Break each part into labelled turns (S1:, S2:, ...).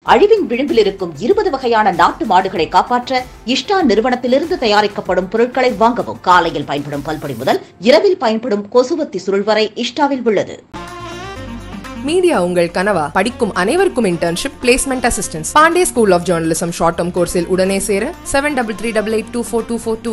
S1: அழிவின் விளிம்பில் இருக்கும் இருபது வகையான நாட்டு மாடுகளை காப்பாற்ற இஷ்டா நிறுவனத்திலிருந்து தயாரிக்கப்படும் பொருட்களை வாங்கவும் காலையில் பயன்படும் பல்பொடி முதல் இரவில் பயன்படும் கொசுவத்தி சுருள் வரை இஷ்டாவில் உள்ளது
S2: மீடியா உங்கள் கனவா படிக்கும் அனைவருக்கும் internship placement assistance Pandey school of journalism short term கோர்ஸில் உடனே சேர seven double three double eight two four two four two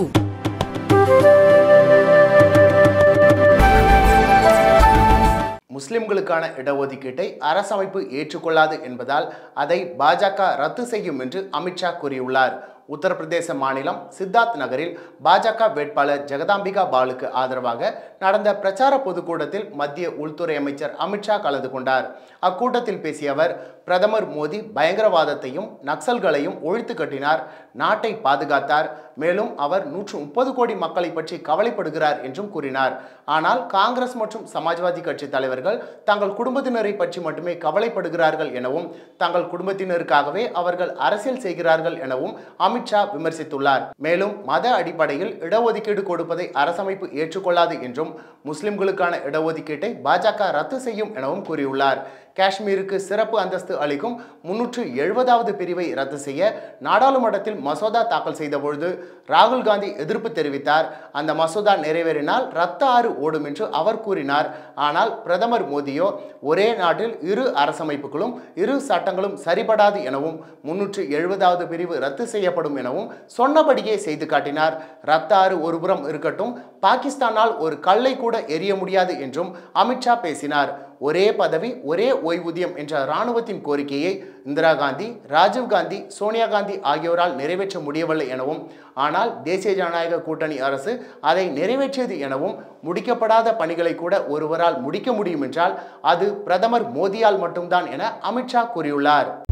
S3: முஸ்லிம்களுக்கான இடஒதுக்கீட்டை அரசமைப்பு ஏற்றுக்கொள்ளாது என்பதால் அதை பாஜக ரத்து செய்யும் என்று அமித்ஷா கூறியுள்ளார் உத்தரப்பிரதேச மாநிலம் சித்தார்த் நகரில் பாஜக வேட்பாளர் ஜெகதாம்பிகா பாலுக்கு ஆதரவாக நடந்த பிரச்சார பொதுக்கூட்டத்தில் மத்திய உள்துறை அமைச்சர் அமித்ஷா கலந்து கொண்டார் அக்கூட்டத்தில் பேசிய அவர் பிரதமர் மோடி பயங்கரவாதத்தையும் நக்சல்களையும் ஒழித்து கட்டினார் நாட்டை பாதுகாத்தார் மேலும் அவர் நூற்று முப்பது கோடி மக்களை பற்றி கவலைப்படுகிறார் என்றும் கூறினார் ஆனால் காங்கிரஸ் மற்றும் சமாஜ்வாதி கட்சி தலைவர்கள் தங்கள் குடும்பத்தினரை பற்றி மட்டுமே கவலைப்படுகிறார்கள் எனவும் தங்கள் குடும்பத்தினருக்காகவே அவர்கள் அரசியல் செய்கிறார்கள் எனவும் அமித்ஷா விமர்சித்துள்ளார் மேலும் மத அடிப்படையில் இடஒதுக்கீடு கொடுப்பதை அரசமைப்பு ஏற்றுக்கொள்ளாது என்றும் முஸ்லிம்களுக்கான இடஒதுக்கீட்டை பாஜக ரத்து செய்யும் எனவும் கூறியுள்ளார் காஷ்மீருக்கு சிறப்பு அந்தஸ்து அளிக்கும் முன்னூற்று எழுபதாவது பிரிவை ரத்து செய்ய நாடாளுமன்றத்தில் மசோதா தாக்கல் செய்தபொழுது ராகுல் காந்தி எதிர்ப்பு தெரிவித்தார் அந்த மசோதா நிறைவேறினால் ரத்த ஆறு ஓடும் என்று அவர் கூறினார் ஆனால் பிரதமர் மோடியோ ஒரே நாட்டில் இரு அரசமைப்புகளும் இரு சட்டங்களும் சரிபடாது எனவும் முன்னூற்று எழுபதாவது பிரிவு ரத்து செய்யப்படும் எனவும் சொன்னபடியே செய்து காட்டினார் ரத்த ஆறு ஒருபுறம் இருக்கட்டும் பாகிஸ்தானால் ஒரு கல்லை கூட எரிய முடியாது என்றும் அமித்ஷா பேசினார் ஒரே பதவி ஒரே ஓய்வூதியம் என்ற இராணுவத்தின் கோரிக்கையை இந்திரா காந்தி ராஜீவ் காந்தி சோனியா காந்தி ஆகியோரால் நிறைவேற்ற முடியவில்லை எனவும் ஆனால் தேசிய ஜனநாயக கூட்டணி அரசு அதை நிறைவேற்றியது எனவும் முடிக்கப்படாத பணிகளை கூட ஒருவரால் முடிக்க முடியும் என்றால் அது பிரதமர் மோடியால் மட்டும்தான் என அமித்ஷா கூறியுள்ளார்